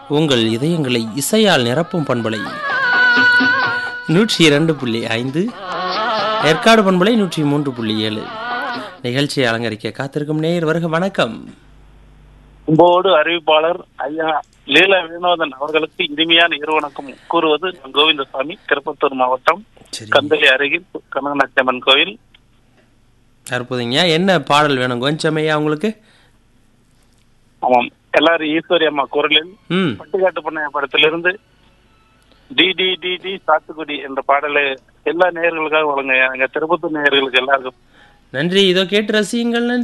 உங்கள் இதயங்களை இசையால் நிரப்பும் பண்பலை நூற்றி இரண்டு புள்ளி ஐந்து ஏற்காடு பண்பலை நூற்றி மூன்று புள்ளி ஏழு நிகழ்ச்சியை அலங்கரிக்க காத்திருக்கும் நேயர் வருக வணக்கம் அன்போடு அறிவிப்பாளர் ஐயா லீலா வினோதன் அவர்களுக்கு இனிமையான இருவணக்கம் கூறுவது நான் கோவிந்தசாமி திருப்பத்தூர் மாவட்டம் சரி கந்தளி அருகில் கனகநாச்சியம்மன் கோவில் அற்புதங்க என்ன பாடல் வேணும் கொஞ்சமையா உங்களுக்கு ஆமாம் எல்லாரும் ஈஸ்வரி அம்மா குரலில் ம் பட்டுக்காட்டு பண்ணைய படத்திலிருந்து டி டி டி டி சாத்துக்குடி என்ற பாடலை எல்லா நேயர்களுக்காக வழங்க எங்க திருப்பத்தூர் நேயர்களுக்கு எல்லாருக்கும் நன்றி இதோ கேட்டு ரசியுங்கள் நன்றி